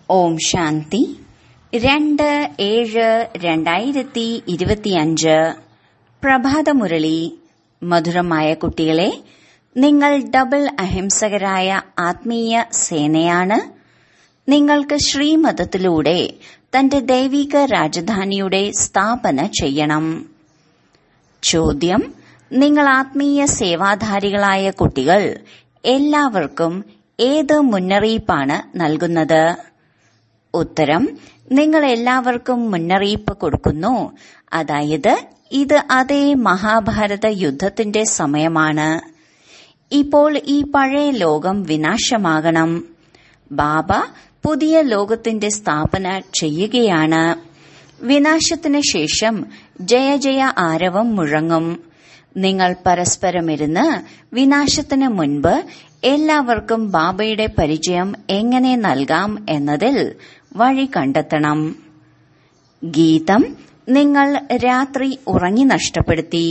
ഓം ശാന്തി രണ്ട് ഏഴ് രണ്ടായിരത്തി ഇരുപത്തിയഞ്ച് പ്രഭാതമുരളി മധുരമായ കുട്ടികളെ നിങ്ങൾ ഡബിൾ അഹിംസകരായ ആത്മീയ സേനയാണ് നിങ്ങൾക്ക് ശ്രീമതത്തിലൂടെ തന്റെ ദൈവിക രാജധാനിയുടെ സ്ഥാപന ചെയ്യണം ചോദ്യം നിങ്ങൾ ആത്മീയ സേവാധാരികളായ കുട്ടികൾ എല്ലാവർക്കും ഏത് മുന്നറിയിപ്പാണ് നൽകുന്നത് ഉത്തരം നിങ്ങൾ എല്ലാവർക്കും മുന്നറിയിപ്പ് കൊടുക്കുന്നു അതായത് ഇത് അതേ മഹാഭാരത യുദ്ധത്തിന്റെ സമയമാണ് ഇപ്പോൾ ഈ പഴയ ലോകം വിനാശമാകണം ബാബ പുതിയ ലോകത്തിന്റെ സ്ഥാപന ചെയ്യുകയാണ് വിനാശത്തിന് ശേഷം ജയ ജയ ആരവം മുഴങ്ങും നിങ്ങൾ പരസ്പരമിരുന്ന് വിനാശത്തിന് മുൻപ് എല്ലാവർക്കും ബാബയുടെ പരിചയം എങ്ങനെ നൽകാം എന്നതിൽ വഴി കണ്ടെത്തണം ഗീതം നിങ്ങൾ രാത്രി ഉറങ്ങി നഷ്ടപ്പെടുത്തി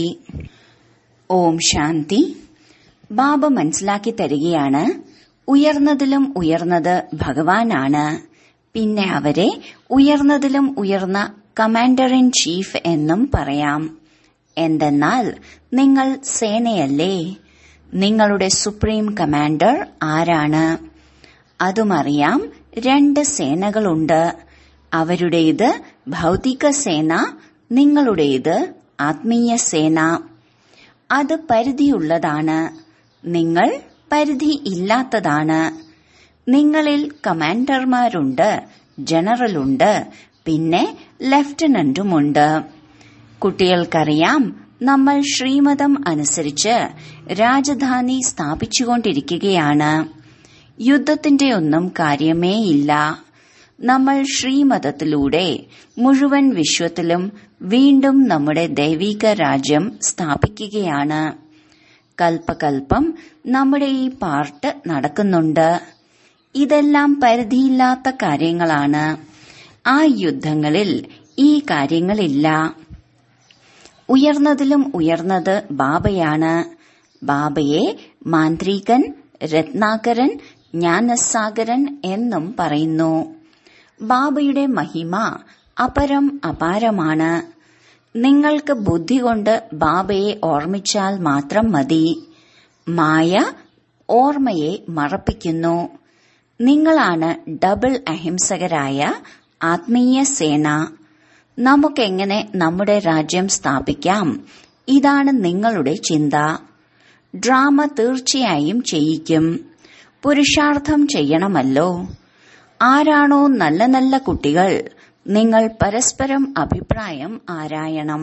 ഓം ശാന്തി ബാബ മനസ്സിലാക്കി തരികയാണ് ഉയർന്നതിലും ഉയർന്നത് ഭഗവാനാണ് പിന്നെ അവരെ ഉയർന്നതിലും ഉയർന്ന കമാൻഡർ ഇൻ ചീഫ് എന്നും പറയാം എന്തെന്നാൽ നിങ്ങൾ സേനയല്ലേ നിങ്ങളുടെ സുപ്രീം കമാൻഡർ ആരാണ് അതുമറിയാം രണ്ട് സേനകളുണ്ട് അവരുടേത് ഭൗതിക സേന നിങ്ങളുടേത് ആത്മീയ സേന അത് പരിധിയുള്ളതാണ് നിങ്ങൾ പരിധി ഇല്ലാത്തതാണ് നിങ്ങളിൽ കമാൻഡർമാരുണ്ട് ജനറലുണ്ട് പിന്നെ ലഫ്റ്റനന്റുമുണ്ട് കുട്ടികൾക്കറിയാം നമ്മൾ ശ്രീമതം അനുസരിച്ച് രാജധാനി സ്ഥാപിച്ചുകൊണ്ടിരിക്കുകയാണ് യുദ്ധത്തിന്റെ ഒന്നും കാര്യമേയില്ല നമ്മൾ ശ്രീമതത്തിലൂടെ മുഴുവൻ വിശ്വത്തിലും വീണ്ടും നമ്മുടെ ദൈവിക രാജ്യം സ്ഥാപിക്കുകയാണ് കൽപ്പകൽപ്പം നമ്മുടെ ഈ പാർട്ട് നടക്കുന്നുണ്ട് ഇതെല്ലാം പരിധിയില്ലാത്ത കാര്യങ്ങളാണ് ആ യുദ്ധങ്ങളിൽ ഈ കാര്യങ്ങളില്ല ഉയർന്നതിലും ഉയർന്നത് ബാബയാണ് ബാബയെ മാന്ത്രികൻ രത്നാകരൻ ജ്ഞാനസാഗരൻ എന്നും പറയുന്നു ബാബയുടെ മഹിമ അപരം അപാരമാണ് നിങ്ങൾക്ക് ബുദ്ധി കൊണ്ട് ബാബയെ ഓർമ്മിച്ചാൽ മാത്രം മതി മായ ഓർമ്മയെ മറപ്പിക്കുന്നു നിങ്ങളാണ് ഡബിൾ അഹിംസകരായ ആത്മീയ സേന നമുക്കെങ്ങനെ നമ്മുടെ രാജ്യം സ്ഥാപിക്കാം ഇതാണ് നിങ്ങളുടെ ചിന്ത ഡ്രാമ തീർച്ചയായും ചെയ്യിക്കും പുരുഷാർത്ഥം ചെയ്യണമല്ലോ ആരാണോ നല്ല നല്ല കുട്ടികൾ നിങ്ങൾ പരസ്പരം അഭിപ്രായം ആരായണം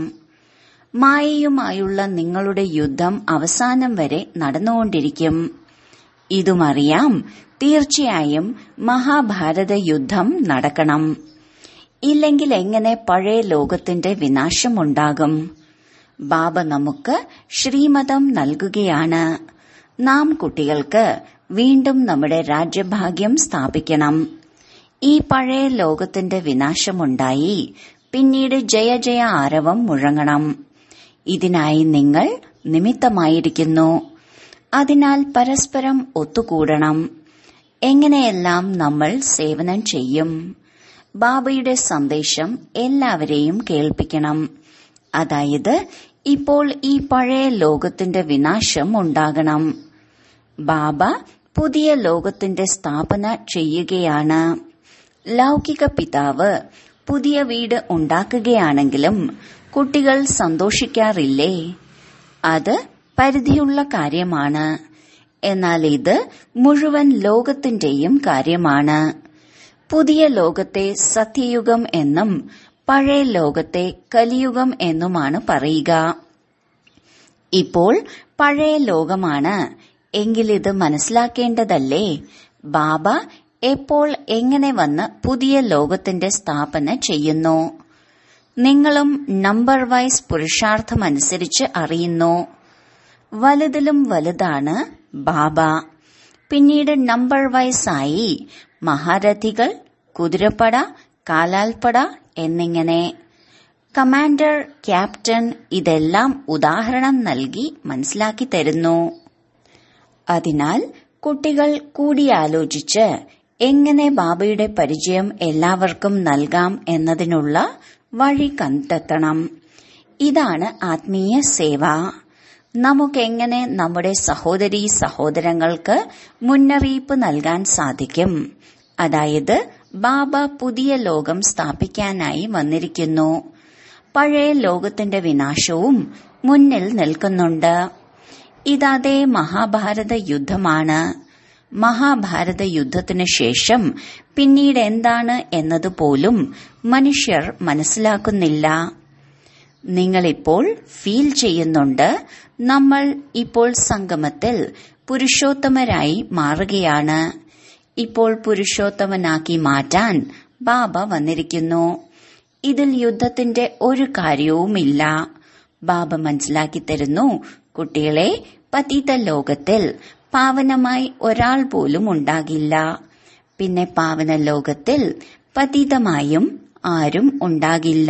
മായയുമായുള്ള നിങ്ങളുടെ യുദ്ധം അവസാനം വരെ നടന്നുകൊണ്ടിരിക്കും ഇതുമറിയാം തീർച്ചയായും മഹാഭാരത യുദ്ധം നടക്കണം ഇല്ലെങ്കിൽ എങ്ങനെ പഴയ ലോകത്തിന്റെ വിനാശമുണ്ടാകും ബാബ നമുക്ക് ശ്രീമതം നൽകുകയാണ് നാം കുട്ടികൾക്ക് വീണ്ടും നമ്മുടെ രാജ്യഭാഗ്യം സ്ഥാപിക്കണം ഈ പഴയ ലോകത്തിന്റെ വിനാശമുണ്ടായി പിന്നീട് ജയ ജയ ആരവം മുഴങ്ങണം ഇതിനായി നിങ്ങൾ നിമിത്തമായിരിക്കുന്നു അതിനാൽ പരസ്പരം ഒത്തുകൂടണം എങ്ങനെയെല്ലാം നമ്മൾ സേവനം ചെയ്യും ബാബയുടെ സന്ദേശം എല്ലാവരെയും കേൾപ്പിക്കണം അതായത് ഇപ്പോൾ ഈ പഴയ ലോകത്തിന്റെ വിനാശം ഉണ്ടാകണം ബാബ പുതിയ ലോകത്തിന്റെ സ്ഥാപന ചെയ്യുകയാണ് ലൗകിക പിതാവ് പുതിയ വീട് ഉണ്ടാക്കുകയാണെങ്കിലും കുട്ടികൾ സന്തോഷിക്കാറില്ലേ അത് പരിധിയുള്ള കാര്യമാണ് എന്നാൽ ഇത് മുഴുവൻ ലോകത്തിന്റെയും കാര്യമാണ് പുതിയ ലോകത്തെ സത്യയുഗം എന്നും പഴയ ലോകത്തെ കലിയുഗം എന്നുമാണ് പറയുക ഇപ്പോൾ പഴയ ലോകമാണ് എങ്കിലിത് മനസ്സിലാക്കേണ്ടതല്ലേ ബാബ എപ്പോൾ എങ്ങനെ വന്ന് പുതിയ ലോകത്തിന്റെ സ്ഥാപന ചെയ്യുന്നു നിങ്ങളും നമ്പർ വൈസ് പുരുഷാർത്ഥമനുസരിച്ച് അറിയുന്നു വലുതിലും വലുതാണ് ബാബ പിന്നീട് നമ്പർ വൈസായി മഹാരഥികൾ കുതിരപ്പട കാലാൽപ്പട എന്നിങ്ങനെ കമാൻഡർ ക്യാപ്റ്റൻ ഇതെല്ലാം ഉദാഹരണം നൽകി മനസ്സിലാക്കി തരുന്നു അതിനാൽ കുട്ടികൾ കൂടിയാലോചിച്ച് എങ്ങനെ ബാബയുടെ പരിചയം എല്ലാവർക്കും നൽകാം എന്നതിനുള്ള വഴി കണ്ടെത്തണം ഇതാണ് ആത്മീയ സേവ നമുക്കെങ്ങനെ നമ്മുടെ സഹോദരീ സഹോദരങ്ങൾക്ക് മുന്നറിയിപ്പ് നൽകാൻ സാധിക്കും അതായത് ബാബ പുതിയ ലോകം സ്ഥാപിക്കാനായി വന്നിരിക്കുന്നു പഴയ ലോകത്തിന്റെ വിനാശവും മുന്നിൽ നിൽക്കുന്നുണ്ട് ഇതതേ മഹാഭാരത യുദ്ധമാണ് മഹാഭാരത യുദ്ധത്തിനു ശേഷം പിന്നീട് എന്താണ് എന്നതുപോലും മനുഷ്യർ മനസ്സിലാക്കുന്നില്ല നിങ്ങളിപ്പോൾ ഫീൽ ചെയ്യുന്നുണ്ട് നമ്മൾ ഇപ്പോൾ സംഗമത്തിൽ പുരുഷോത്തമരായി മാറുകയാണ് ഇപ്പോൾ പുരുഷോത്തമനാക്കി മാറ്റാൻ ബാബ വന്നിരിക്കുന്നു ഇതിൽ യുദ്ധത്തിന്റെ ഒരു കാര്യവുമില്ല ബാബ മനസ്സിലാക്കി തരുന്നു കുട്ടികളെ പതീത ലോകത്തിൽ പാവനമായി ഒരാൾ പോലും ഉണ്ടാകില്ല പിന്നെ പാവന ലോകത്തിൽ പതീതമായും ആരും ഉണ്ടാകില്ല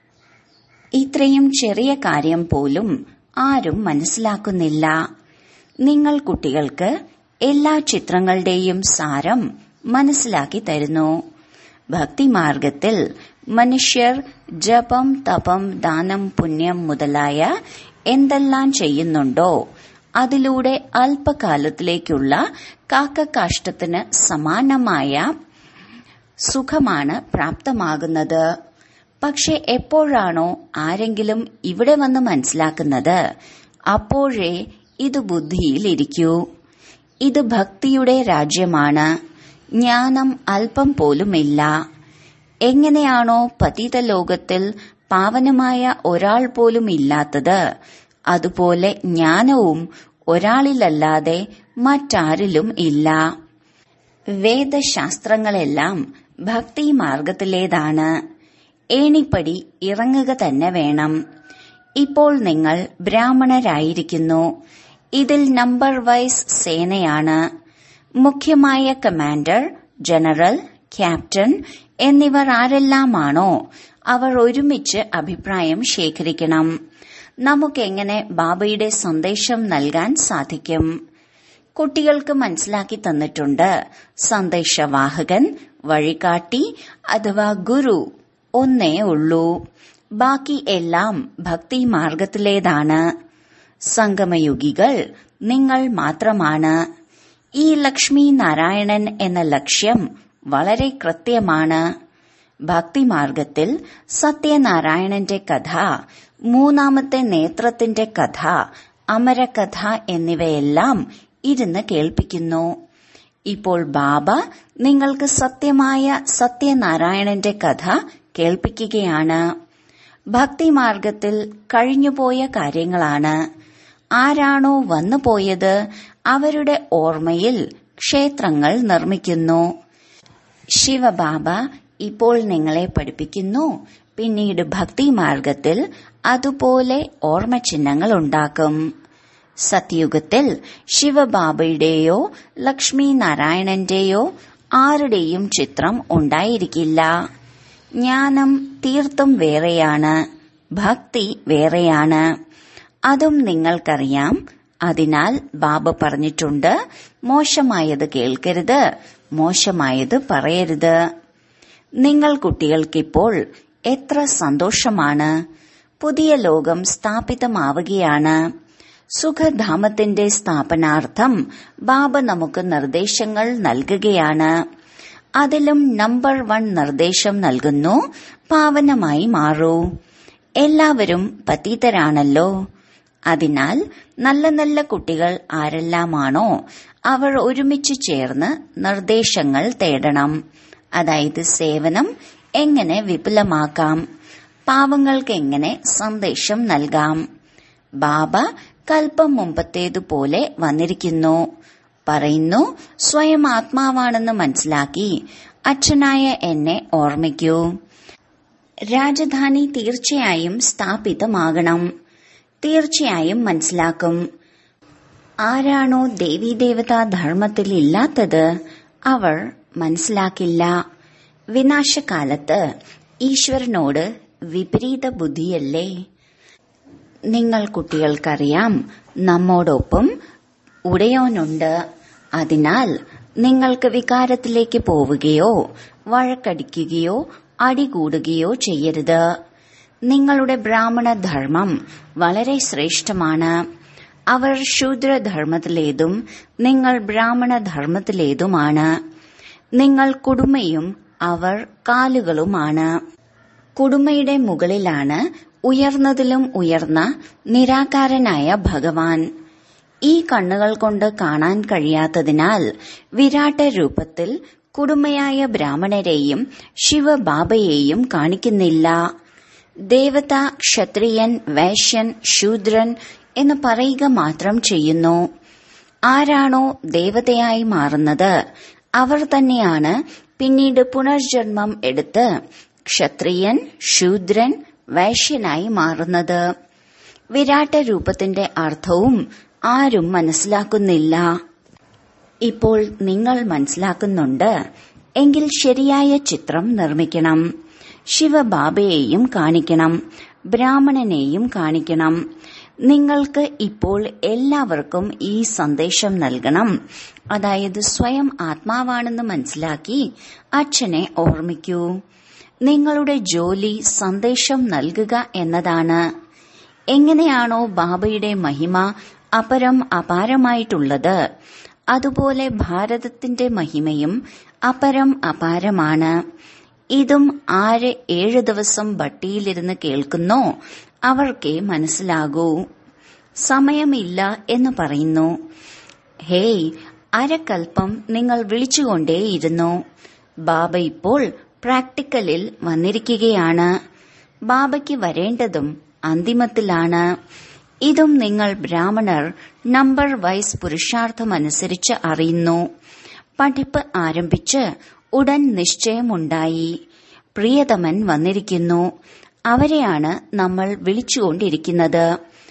ഇത്രയും ചെറിയ കാര്യം പോലും ആരും മനസ്സിലാക്കുന്നില്ല നിങ്ങൾ കുട്ടികൾക്ക് എല്ലാ ചിത്രങ്ങളുടെയും സാരം മനസ്സിലാക്കി തരുന്നു ഭക്തിമാർഗത്തിൽ മനുഷ്യർ ജപം തപം ദാനം പുണ്യം മുതലായ എന്തെല്ലാം ചെയ്യുന്നുണ്ടോ അതിലൂടെ അല്പകാലത്തിലേക്കുള്ള കാക്കക്കാഷ്ടത്തിന് സമാനമായ സുഖമാണ് പ്രാപ്തമാകുന്നത് പക്ഷെ എപ്പോഴാണോ ആരെങ്കിലും ഇവിടെ വന്ന് മനസ്സിലാക്കുന്നത് അപ്പോഴേ ഇത് ബുദ്ധിയിലിരിക്കൂ ഇത് ഭക്തിയുടെ രാജ്യമാണ് ജ്ഞാനം അല്പം പോലുമില്ല എങ്ങനെയാണോ പതിത ലോകത്തിൽ പാവനമായ ഒരാൾ പോലും ഇല്ലാത്തത് അതുപോലെ ജ്ഞാനവും ഒരാളിലല്ലാതെ മറ്റാരിലും ഇല്ല വേദശാസ്ത്രങ്ങളെല്ലാം ഭക്തി മാർഗത്തിലേതാണ് ഏണിപ്പടി ഇറങ്ങുക തന്നെ വേണം ഇപ്പോൾ നിങ്ങൾ ബ്രാഹ്മണരായിരിക്കുന്നു ഇതിൽ നമ്പർ വൈസ് സേനയാണ് മുഖ്യമായ കമാൻഡർ ജനറൽ ക്യാപ്റ്റൻ എന്നിവർ ആരെല്ലാമാണോ അവർ ഒരുമിച്ച് അഭിപ്രായം ശേഖരിക്കണം നമുക്കെങ്ങനെ ബാബയുടെ സന്ദേശം നൽകാൻ സാധിക്കും കുട്ടികൾക്ക് മനസ്സിലാക്കി തന്നിട്ടുണ്ട് സന്ദേശവാഹകൻ വഴികാട്ടി അഥവാ ഗുരു ഒന്നേ ഉള്ളൂ ബാക്കി എല്ലാം ഭക്തി മാർഗത്തിലേതാണ് സംഗമയുഗികൾ നിങ്ങൾ മാത്രമാണ് ഈ ലക്ഷ്മി നാരായണൻ എന്ന ലക്ഷ്യം വളരെ കൃത്യമാണ് ഭക്തിമാർഗത്തിൽ സത്യനാരായണന്റെ കഥ മൂന്നാമത്തെ നേത്രത്തിന്റെ കഥ അമരകഥ എന്നിവയെല്ലാം ഇരുന്ന് കേൾപ്പിക്കുന്നു ഇപ്പോൾ ബാബ നിങ്ങൾക്ക് സത്യമായ സത്യനാരായണന്റെ കഥ കേൾപ്പിക്കുകയാണ് ഭക്തിമാർഗത്തിൽ കഴിഞ്ഞുപോയ കാര്യങ്ങളാണ് ആരാണോ വന്നുപോയത് അവരുടെ ഓർമ്മയിൽ ക്ഷേത്രങ്ങൾ നിർമ്മിക്കുന്നു ശിവബാബ ഇപ്പോൾ നിങ്ങളെ പഠിപ്പിക്കുന്നു പിന്നീട് ഭക്തിമാർഗത്തിൽ അതുപോലെ ഓർമ്മചിഹ്നങ്ങൾ ഉണ്ടാക്കും സത്യുഗത്തിൽ ശിവബാബയുടെയോ ലക്ഷ്മി നാരായണന്റെയോ ആരുടെയും ചിത്രം ഉണ്ടായിരിക്കില്ല ജ്ഞാനം തീർത്തും വേറെയാണ് ഭക്തി വേറെയാണ് അതും നിങ്ങൾക്കറിയാം അതിനാൽ ബാബ പറഞ്ഞിട്ടുണ്ട് മോശമായത് കേൾക്കരുത് മോശമായത് പറയരുത് നിങ്ങൾ കുട്ടികൾക്കിപ്പോൾ എത്ര സന്തോഷമാണ് പുതിയ ലോകം സ്ഥാപിതമാവുകയാണ് സുഖധാമത്തിന്റെ സ്ഥാപനാർത്ഥം ബാബ നമുക്ക് നിർദ്ദേശങ്ങൾ നൽകുകയാണ് അതിലും നമ്പർ വൺ നിർദ്ദേശം നൽകുന്നു പാവനമായി മാറൂ എല്ലാവരും പതീതരാണല്ലോ അതിനാൽ നല്ല നല്ല കുട്ടികൾ ആരെല്ലാമാണോ അവർ ഒരുമിച്ച് ചേർന്ന് നിർദ്ദേശങ്ങൾ തേടണം അതായത് സേവനം എങ്ങനെ വിപുലമാക്കാം പാവങ്ങൾക്ക് എങ്ങനെ സന്ദേശം നൽകാം ബാബ കൽപ്പം മുമ്പത്തേതുപോലെ വന്നിരിക്കുന്നു പറയുന്നു സ്വയം ആത്മാവാണെന്ന് മനസ്സിലാക്കി അച്ഛനായ എന്നെ ഓർമ്മിക്കൂ രാജധാനി തീർച്ചയായും സ്ഥാപിതമാകണം തീർച്ചയായും മനസ്സിലാക്കും ആരാണോ ദേവീദേവതാ ധർമ്മത്തിൽ ഇല്ലാത്തത് അവർ മനസ്സിലാക്കില്ല വിനാശകാലത്ത് ഈശ്വരനോട് വിപരീത ബുദ്ധിയല്ലേ നിങ്ങൾ കുട്ടികൾക്കറിയാം നമ്മോടൊപ്പം ഉടയോനുണ്ട് അതിനാൽ നിങ്ങൾക്ക് വികാരത്തിലേക്ക് പോവുകയോ വഴക്കടിക്കുകയോ അടികൂടുകയോ ചെയ്യരുത് നിങ്ങളുടെ ബ്രാഹ്മണ ധർമ്മം വളരെ ശ്രേഷ്ഠമാണ് അവർ ശൂദ്രധർമ്മത്തിലേതും നിങ്ങൾ ബ്രാഹ്മണ ധർമ്മത്തിലേതുമാണ് നിങ്ങൾ കുടുംബയും അവർ കാലുകളുമാണ് കുടുംബയുടെ മുകളിലാണ് ഉയർന്നതിലും ഉയർന്ന നിരാകാരനായ ഭഗവാൻ ഈ കണ്ണുകൾ കൊണ്ട് കാണാൻ കഴിയാത്തതിനാൽ വിരാട്ട രൂപത്തിൽ കുടുംബയായ ബ്രാഹ്മണരെയും ശിവബാബയെയും കാണിക്കുന്നില്ല ദേവത ക്ഷത്രിയൻ വൈശ്യൻ ശൂദ്രൻ എന്ന് പറയുക മാത്രം ചെയ്യുന്നു ആരാണോ ദേവതയായി മാറുന്നത് അവർ തന്നെയാണ് പിന്നീട് പുനർജന്മം എടുത്ത് ക്ഷത്രിയൻ ശൂദ്രൻ വൈശ്യനായി മാറുന്നത് വിരാട്ട രൂപത്തിന്റെ അർത്ഥവും ആരും മനസ്സിലാക്കുന്നില്ല ഇപ്പോൾ നിങ്ങൾ മനസ്സിലാക്കുന്നുണ്ട് എങ്കിൽ ശരിയായ ചിത്രം നിർമ്മിക്കണം ശിവബാബയെയും കാണിക്കണം ബ്രാഹ്മണനെയും കാണിക്കണം നിങ്ങൾക്ക് ഇപ്പോൾ എല്ലാവർക്കും ഈ സന്ദേശം നൽകണം അതായത് സ്വയം ആത്മാവാണെന്ന് മനസ്സിലാക്കി അച്ഛനെ ഓർമ്മിക്കൂ നിങ്ങളുടെ ജോലി സന്ദേശം നൽകുക എന്നതാണ് എങ്ങനെയാണോ ബാബയുടെ മഹിമ അപരം അപാരമായിട്ടുള്ളത് അതുപോലെ ഭാരതത്തിന്റെ മഹിമയും അപരം അപാരമാണ് ഇതും ആര് ഏഴ് ദിവസം ഭട്ടിയിലിരുന്ന് കേൾക്കുന്നോ അവർക്കേ മനസ്സിലാകൂ സമയമില്ല എന്ന് പറയുന്നു ഹേയ് അരക്കൽപ്പം നിങ്ങൾ വിളിച്ചുകൊണ്ടേയിരുന്നു ബാബ ഇപ്പോൾ പ്രാക്ടിക്കലിൽ വന്നിരിക്കുകയാണ് ബാബയ്ക്ക് വരേണ്ടതും അന്തിമത്തിലാണ് ഇതും നിങ്ങൾ ബ്രാഹ്മണർ നമ്പർ വൈസ് പുരുഷാർത്ഥമനുസരിച്ച് അറിയുന്നു പഠിപ്പ് ആരംഭിച്ച് ഉടൻ നിശ്ചയമുണ്ടായി പ്രിയതമൻ വന്നിരിക്കുന്നു അവരെയാണ് നമ്മൾ വിളിച്ചുകൊണ്ടിരിക്കുന്നത്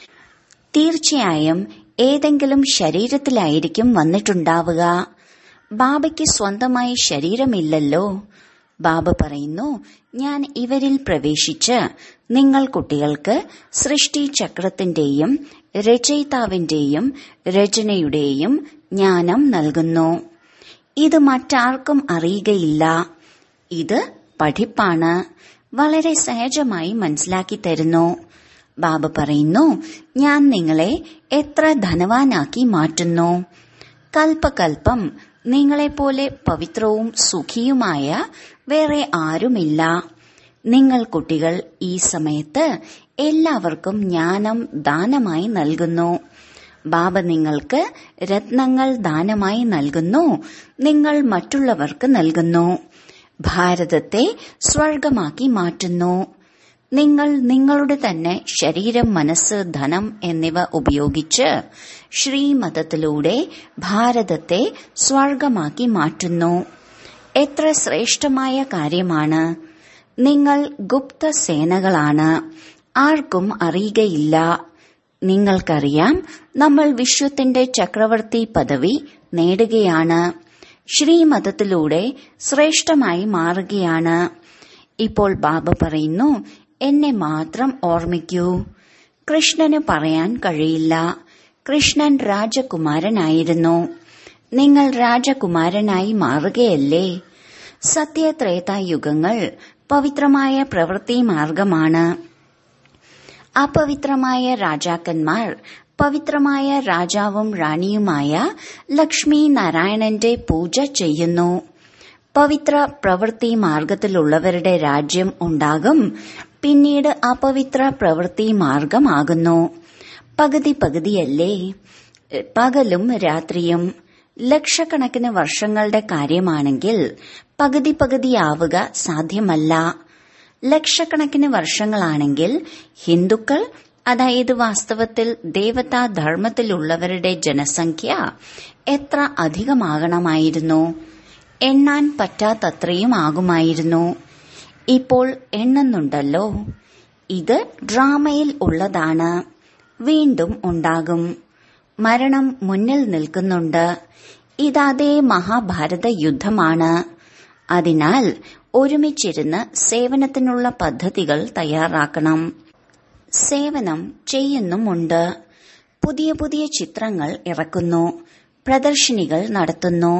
തീർച്ചയായും ഏതെങ്കിലും ശരീരത്തിലായിരിക്കും വന്നിട്ടുണ്ടാവുക ബാബയ്ക്ക് സ്വന്തമായി ശരീരമില്ലല്ലോ ബാബ പറയുന്നു ഞാൻ ഇവരിൽ പ്രവേശിച്ച് നിങ്ങൾ കുട്ടികൾക്ക് സൃഷ്ടി ചക്രത്തിന്റെയും രചയിതാവിന്റെയും രചനയുടെയും ജ്ഞാനം നൽകുന്നു ഇത് മറ്റാർക്കും അറിയുകയില്ല ഇത് പഠിപ്പാണ് വളരെ സഹജമായി മനസ്സിലാക്കി തരുന്നു ബാബ പറയുന്നു ഞാൻ നിങ്ങളെ എത്ര ധനവാനാക്കി മാറ്റുന്നു കൽപ്പകൽപ്പം നിങ്ങളെപ്പോലെ പവിത്രവും സുഖിയുമായ വേറെ ആരുമില്ല നിങ്ങൾ കുട്ടികൾ ഈ സമയത്ത് എല്ലാവർക്കും ജ്ഞാനം ദാനമായി നൽകുന്നു ബാബ നിങ്ങൾക്ക് രത്നങ്ങൾ ദാനമായി നൽകുന്നു നിങ്ങൾ മറ്റുള്ളവർക്ക് നൽകുന്നു ഭാരതത്തെ സ്വർഗമാക്കി മാറ്റുന്നു നിങ്ങൾ നിങ്ങളുടെ തന്നെ ശരീരം മനസ്സ് ധനം എന്നിവ ഉപയോഗിച്ച് ശ്രീമതത്തിലൂടെ ഭാരതത്തെ സ്വർഗമാക്കി മാറ്റുന്നു എത്ര ശ്രേഷ്ഠമായ കാര്യമാണ് നിങ്ങൾ ഗുപ്ത സേനകളാണ് ആർക്കും അറിയുകയില്ല നിങ്ങൾക്കറിയാം നമ്മൾ വിശ്വത്തിന്റെ ചക്രവർത്തി പദവി നേടുകയാണ് ശ്രീമതത്തിലൂടെ ശ്രേഷ്ഠമായി മാറുകയാണ് ഇപ്പോൾ ബാബ പറയുന്നു എന്നെ മാത്രം ഓർമ്മിക്കൂ കൃഷ്ണന് പറയാൻ കഴിയില്ല കൃഷ്ണൻ രാജകുമാരനായിരുന്നു നിങ്ങൾ രാജകുമാരനായി മാറുകയല്ലേ സത്യത്രേതായുഗങ്ങൾ പവിത്രമായ പ്രവൃത്തി മാർഗമാണ് അപവിത്രമായ രാജാക്കന്മാർ പവിത്രമായ രാജാവും റാണിയുമായ ലക്ഷ്മി നാരായണന്റെ പൂജ ചെയ്യുന്നു പവിത്ര പ്രവൃത്തി മാർഗത്തിലുള്ളവരുടെ രാജ്യം ഉണ്ടാകും പിന്നീട് അപവിത്ര പ്രവൃത്തി മാർഗമാകുന്നു പകുതി പകുതിയല്ലേ പകലും രാത്രിയും ലക്ഷക്കണക്കിന് വർഷങ്ങളുടെ കാര്യമാണെങ്കിൽ പകുതി പകുതിയാവുക സാധ്യമല്ല ലക്ഷക്കണക്കിന് വർഷങ്ങളാണെങ്കിൽ ഹിന്ദുക്കൾ അതായത് വാസ്തവത്തിൽ ദേവതാ ധർമ്മത്തിലുള്ളവരുടെ ജനസംഖ്യ എത്ര അധികമാകണമായിരുന്നു എണ്ണാൻ പറ്റാത്തത്രയും ആകുമായിരുന്നു ഇപ്പോൾ എണ്ണുന്നുണ്ടല്ലോ ഇത് ഡ്രാമയിൽ ഉള്ളതാണ് വീണ്ടും ഉണ്ടാകും മരണം മുന്നിൽ നിൽക്കുന്നുണ്ട് ഇതതേ മഹാഭാരത യുദ്ധമാണ് അതിനാൽ ഒരുമിച്ചിരുന്ന് സേവനത്തിനുള്ള പദ്ധതികൾ തയ്യാറാക്കണം സേവനം ചെയ്യുന്നുമുണ്ട് പുതിയ പുതിയ ചിത്രങ്ങൾ ഇറക്കുന്നു പ്രദർശനികൾ നടത്തുന്നു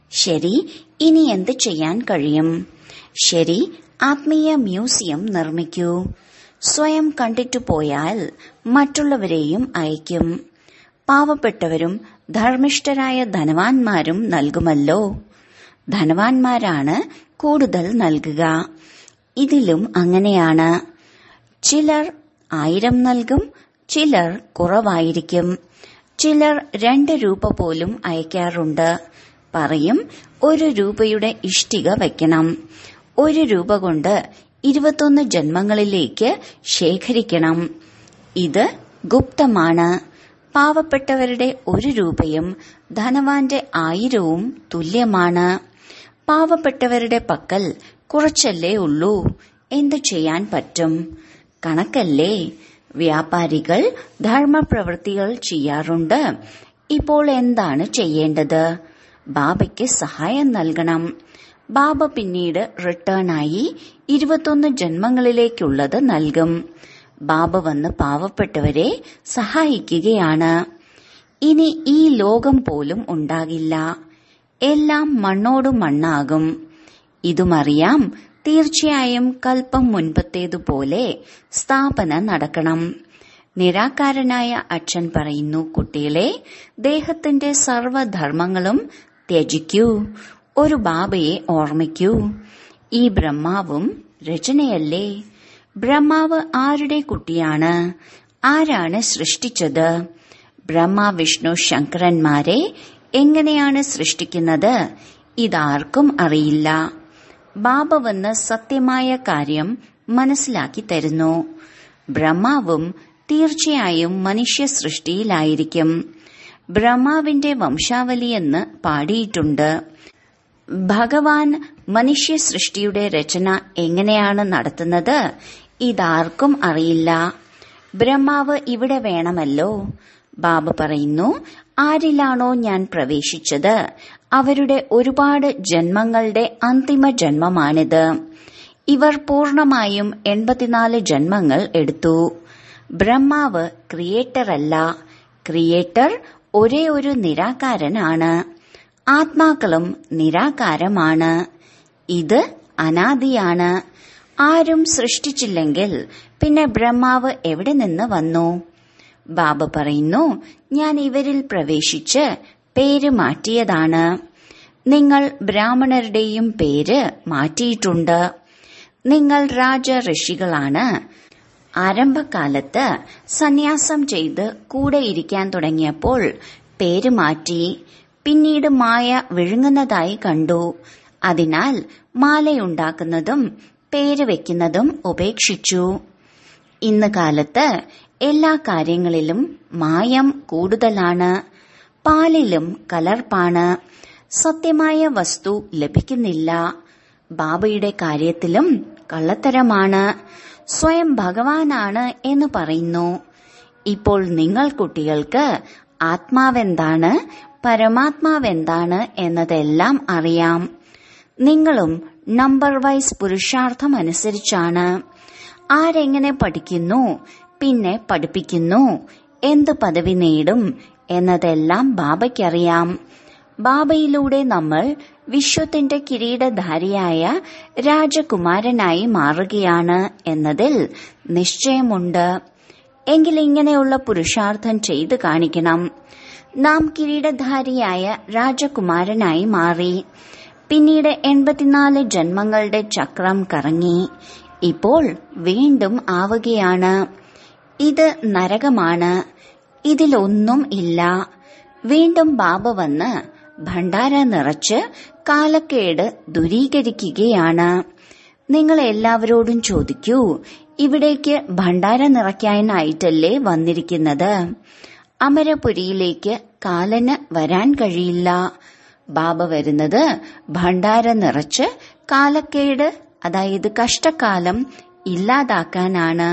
ശരി ഇനി എന്ത് ചെയ്യാൻ കഴിയും ശരി ആത്മീയ മ്യൂസിയം നിർമ്മിക്കൂ സ്വയം കണ്ടിട്ടു പോയാൽ മറ്റുള്ളവരെയും അയക്കും പാവപ്പെട്ടവരും ധർമ്മിഷ്ഠരായ ധനവാന്മാരും നൽകുമല്ലോ ധനവാന്മാരാണ് കൂടുതൽ നൽകുക ഇതിലും അങ്ങനെയാണ് ചിലർ ആയിരം നൽകും ചിലർ കുറവായിരിക്കും ചിലർ രണ്ട് രൂപ പോലും അയക്കാറുണ്ട് പറയും ഒരു രൂപയുടെ ഇഷ്ടിക വയ്ക്കണം ഒരു രൂപ കൊണ്ട് ഇരുപത്തൊന്ന് ജന്മങ്ങളിലേക്ക് ശേഖരിക്കണം ഇത് ഗുപ്തമാണ് പാവപ്പെട്ടവരുടെ ഒരു രൂപയും ധനവാന്റെ ആയിരവും തുല്യമാണ് പാവപ്പെട്ടവരുടെ പക്കൽ കുറച്ചല്ലേ ഉള്ളൂ എന്തു ചെയ്യാൻ പറ്റും കണക്കല്ലേ വ്യാപാരികൾ ധർമ്മപ്രവൃത്തികൾ ചെയ്യാറുണ്ട് ഇപ്പോൾ എന്താണ് ചെയ്യേണ്ടത് ബാബയ്ക്ക് സഹായം നൽകണം ബാബ പിന്നീട് റിട്ടേണായി ഇരുപത്തൊന്ന് ജന്മങ്ങളിലേക്കുള്ളത് നൽകും ബാബ വന്ന് പാവപ്പെട്ടവരെ സഹായിക്കുകയാണ് ഇനി ഈ ലോകം പോലും ഉണ്ടാകില്ല എല്ലാം മണ്ണോട് മണ്ണാകും ഇതുമറിയാം തീർച്ചയായും കൽപ്പം മുൻപത്തേതുപോലെ സ്ഥാപന നടക്കണം നിരാകാരനായ അച്ഛൻ പറയുന്നു കുട്ടികളെ ദേഹത്തിന്റെ സർവധർമ്മങ്ങളും ത്യജിക്കൂ ഒരു ബാബയെ ഓർമ്മിക്കൂ ഈ ബ്രഹ്മാവും രചനയല്ലേ ബ്രഹ്മാവ് ആരുടെ കുട്ടിയാണ് ആരാണ് സൃഷ്ടിച്ചത് ബ്രഹ്മ വിഷ്ണു ശങ്കരന്മാരെ എങ്ങനെയാണ് സൃഷ്ടിക്കുന്നത് ഇതാർക്കും അറിയില്ല ബാബ വന്ന് സത്യമായ കാര്യം മനസ്സിലാക്കി തരുന്നു ബ്രഹ്മാവും തീർച്ചയായും മനുഷ്യ സൃഷ്ടിയിലായിരിക്കും ബ്രഹ്മാവിന്റെ വംശാവലിയെന്ന് പാടിയിട്ടുണ്ട് ഭഗവാൻ മനുഷ്യ സൃഷ്ടിയുടെ രചന എങ്ങനെയാണ് നടത്തുന്നത് ഇതാർക്കും അറിയില്ല ബ്രഹ്മാവ് ഇവിടെ വേണമല്ലോ ബാബ പറയുന്നു ആരിലാണോ ഞാൻ പ്രവേശിച്ചത് അവരുടെ ഒരുപാട് ജന്മങ്ങളുടെ അന്തിമ ജന്മമാണിത് ഇവർ പൂർണമായും എൺപത്തിനാല് ജന്മങ്ങൾ എടുത്തു ബ്രഹ്മാവ് ക്രിയേറ്റർ അല്ല ക്രിയേറ്റർ ഒരേ ഒരു നിരാകാരനാണ് ആത്മാക്കളും നിരാകാരമാണ് ഇത് അനാദിയാണ് ആരും സൃഷ്ടിച്ചില്ലെങ്കിൽ പിന്നെ ബ്രഹ്മാവ് എവിടെ നിന്ന് വന്നു ബാബ പറയുന്നു ഞാൻ ഇവരിൽ പ്രവേശിച്ച് പേര് മാറ്റിയതാണ് നിങ്ങൾ ബ്രാഹ്മണരുടെയും പേര് മാറ്റിയിട്ടുണ്ട് നിങ്ങൾ രാജ ഋഷികളാണ് ആരംഭകാലത്ത് സന്യാസം ചെയ്ത് കൂടെ ഇരിക്കാൻ തുടങ്ങിയപ്പോൾ പേര് മാറ്റി പിന്നീട് മായ വിഴുങ്ങുന്നതായി കണ്ടു അതിനാൽ മാലയുണ്ടാക്കുന്നതും പേര് വെക്കുന്നതും ഉപേക്ഷിച്ചു ഇന്ന് കാലത്ത് എല്ലാ കാര്യങ്ങളിലും മായം കൂടുതലാണ് പാലിലും കലർപ്പാണ് സത്യമായ വസ്തു ലഭിക്കുന്നില്ല ബാബയുടെ കാര്യത്തിലും കള്ളത്തരമാണ് സ്വയം ഭഗവാനാണ് എന്ന് പറയുന്നു ഇപ്പോൾ നിങ്ങൾ കുട്ടികൾക്ക് ആത്മാവെന്താണ് പരമാത്മാവെന്താണ് എന്നതെല്ലാം അറിയാം നിങ്ങളും നമ്പർ വൈസ് പുരുഷാർത്ഥം അനുസരിച്ചാണ് ആരെങ്ങനെ പഠിക്കുന്നു പിന്നെ പഠിപ്പിക്കുന്നു എന്ത് പദവി നേടും എന്നതെല്ലാം ബാബയ്ക്കറിയാം ബാബയിലൂടെ നമ്മൾ വിശ്വത്തിന്റെ കിരീടധാരിയായ രാജകുമാരനായി മാറുകയാണ് എന്നതിൽ നിശ്ചയമുണ്ട് എങ്കിൽ ഇങ്ങനെയുള്ള പുരുഷാർത്ഥം ചെയ്തു കാണിക്കണം നാം കിരീടധാരിയായ രാജകുമാരനായി മാറി പിന്നീട് എൺപത്തിനാല് ജന്മങ്ങളുടെ ചക്രം കറങ്ങി ഇപ്പോൾ വീണ്ടും ആവുകയാണ് ഇത് നരകമാണ് ഇതിലൊന്നും ഇല്ല വീണ്ടും ബാബ വന്ന് ഭണ്ഡാര നിറച്ച് കാലക്കേട് ദുരീകരിക്കുകയാണ് നിങ്ങൾ എല്ലാവരോടും ചോദിക്കൂ ഇവിടേക്ക് ഭണ്ഡാര നിറയ്ക്കാനായിട്ടല്ലേ വന്നിരിക്കുന്നത് അമരപുരിയിലേക്ക് കാലന് വരാൻ കഴിയില്ല ബാബ വരുന്നത് ഭണ്ഡാര നിറച്ച് കാലക്കേട് അതായത് കഷ്ടകാലം ഇല്ലാതാക്കാനാണ്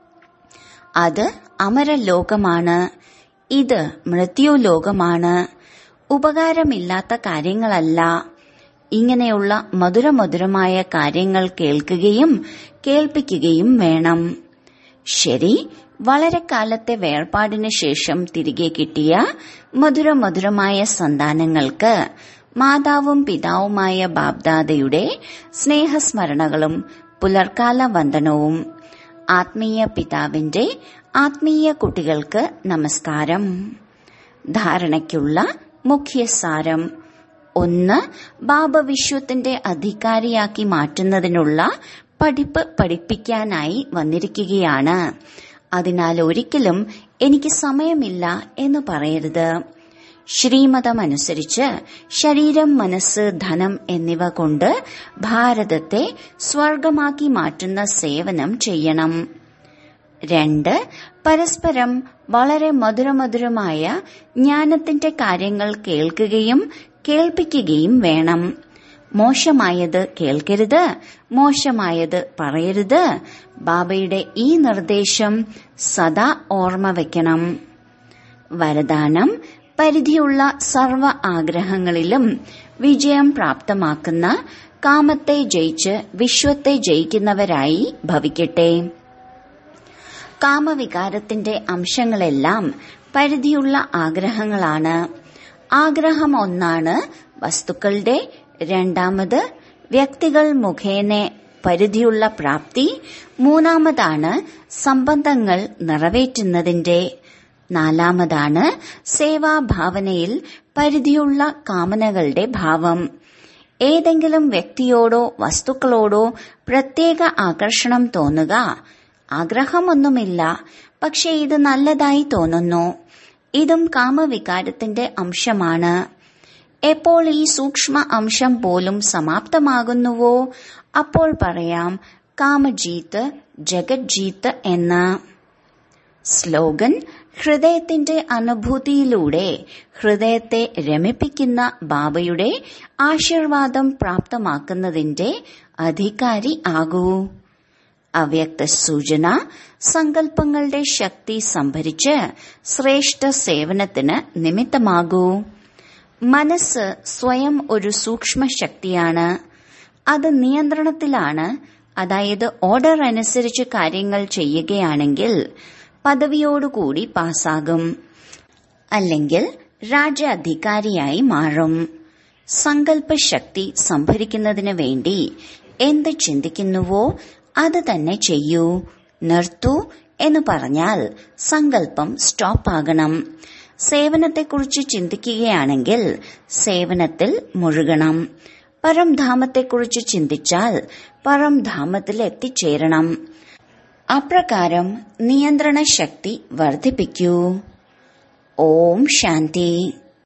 അത് അമരലോകമാണ് ഇത് മൃത്യുലോകമാണ് ഉപകാരമില്ലാത്ത കാര്യങ്ങളല്ല ഇങ്ങനെയുള്ള മധുരമധുരമായ കാര്യങ്ങൾ കേൾക്കുകയും കേൾപ്പിക്കുകയും വേണം ശരി വളരെ കാലത്തെ വേർപാടിന് ശേഷം തിരികെ കിട്ടിയ മധുരമധുരമായ സന്താനങ്ങൾക്ക് മാതാവും പിതാവുമായ ബാബ്ദാദയുടെ സ്നേഹസ്മരണകളും പുലർക്കാല വന്ദനവും ആത്മീയ പിതാവിന്റെ ആത്മീയ കുട്ടികൾക്ക് നമസ്കാരം ധാരണയ്ക്കുള്ള മുഖ്യസാരം ഒന്ന് ബാബ വിശ്വത്തിന്റെ അധികാരിയാക്കി മാറ്റുന്നതിനുള്ള പഠിപ്പ് പഠിപ്പിക്കാനായി വന്നിരിക്കുകയാണ് അതിനാൽ ഒരിക്കലും എനിക്ക് സമയമില്ല എന്ന് പറയരുത് ശ്രീമതമനുസരിച്ച് ശരീരം മനസ്സ് ധനം എന്നിവ കൊണ്ട് ഭാരതത്തെ സ്വർഗമാക്കി മാറ്റുന്ന സേവനം ചെയ്യണം രണ്ട് പരസ്പരം വളരെ മധുരമധുരമായ ജ്ഞാനത്തിന്റെ കാര്യങ്ങൾ കേൾക്കുകയും കേൾപ്പിക്കുകയും വേണം മോശമായത് കേൾക്കരുത് മോശമായത് പറയരുത് ബാബയുടെ ഈ നിർദ്ദേശം സദാ ഓർമ്മ വയ്ക്കണം വരദാനം പരിധിയുള്ള സർവ ആഗ്രഹങ്ങളിലും വിജയം പ്രാപ്തമാക്കുന്ന കാമത്തെ ജയിച്ച് വിശ്വത്തെ ജയിക്കുന്നവരായി ഭവിക്കട്ടെ കാമവികാരത്തിന്റെ അംശങ്ങളെല്ലാം പരിധിയുള്ള ആഗ്രഹങ്ങളാണ് ആഗ്രഹം ഒന്നാണ് വസ്തുക്കളുടെ രണ്ടാമത് വ്യക്തികൾ മുഖേന പരിധിയുള്ള പ്രാപ്തി മൂന്നാമതാണ് സംബന്ധങ്ങൾ നിറവേറ്റുന്നതിന്റെ നാലാമതാണ് സേവാഭാവനയിൽ പരിധിയുള്ള കാമനകളുടെ ഭാവം ഏതെങ്കിലും വ്യക്തിയോടോ വസ്തുക്കളോടോ പ്രത്യേക ആകർഷണം തോന്നുക ആഗ്രഹമൊന്നുമില്ല പക്ഷെ ഇത് നല്ലതായി തോന്നുന്നു ഇതും കാമവികാരത്തിന്റെ അംശമാണ് എപ്പോൾ ഈ സൂക്ഷ്മ അംശം പോലും സമാപ്തമാകുന്നുവോ അപ്പോൾ പറയാം കാമജീത്ത് ജഗജ്ജീത്ത് എന്ന് സ്ലോഗൻ ഹൃദയത്തിന്റെ അനുഭൂതിയിലൂടെ ഹൃദയത്തെ രമിപ്പിക്കുന്ന ബാബയുടെ ആശീർവാദം പ്രാപ്തമാക്കുന്നതിന്റെ അധികാരി ആകൂ അവ്യക്ത സൂചന സങ്കല്പങ്ങളുടെ ശക്തി സംഭരിച്ച് ശ്രേഷ്ഠ സേവനത്തിന് നിമിത്തമാകൂ മനസ്സ് സ്വയം ഒരു സൂക്ഷ്മ ശക്തിയാണ് അത് നിയന്ത്രണത്തിലാണ് അതായത് ഓർഡർ അനുസരിച്ച് കാര്യങ്ങൾ ചെയ്യുകയാണെങ്കിൽ പദവിയോടുകൂടി പാസ്സാകും അല്ലെങ്കിൽ രാജ്യാധികാരിയായി മാറും സങ്കല്പശക്തി സംഭരിക്കുന്നതിന് വേണ്ടി എന്ത് ചിന്തിക്കുന്നുവോ അത് തന്നെ ചെയ്യൂ നിർത്തൂ എന്ന് പറഞ്ഞാൽ സങ്കല്പം സ്റ്റോപ്പ് ആകണം സേവനത്തെക്കുറിച്ച് ചിന്തിക്കുകയാണെങ്കിൽ സേവനത്തിൽ മുഴുകണം പരംധാമത്തെക്കുറിച്ച് ചിന്തിച്ചാൽ പരംധാമത്തിൽ എത്തിച്ചേരണം അപ്രകാരം നിയന്ത്രണ ശക്തി വർദ്ധിപ്പിക്കൂ ഓം ശാന്തി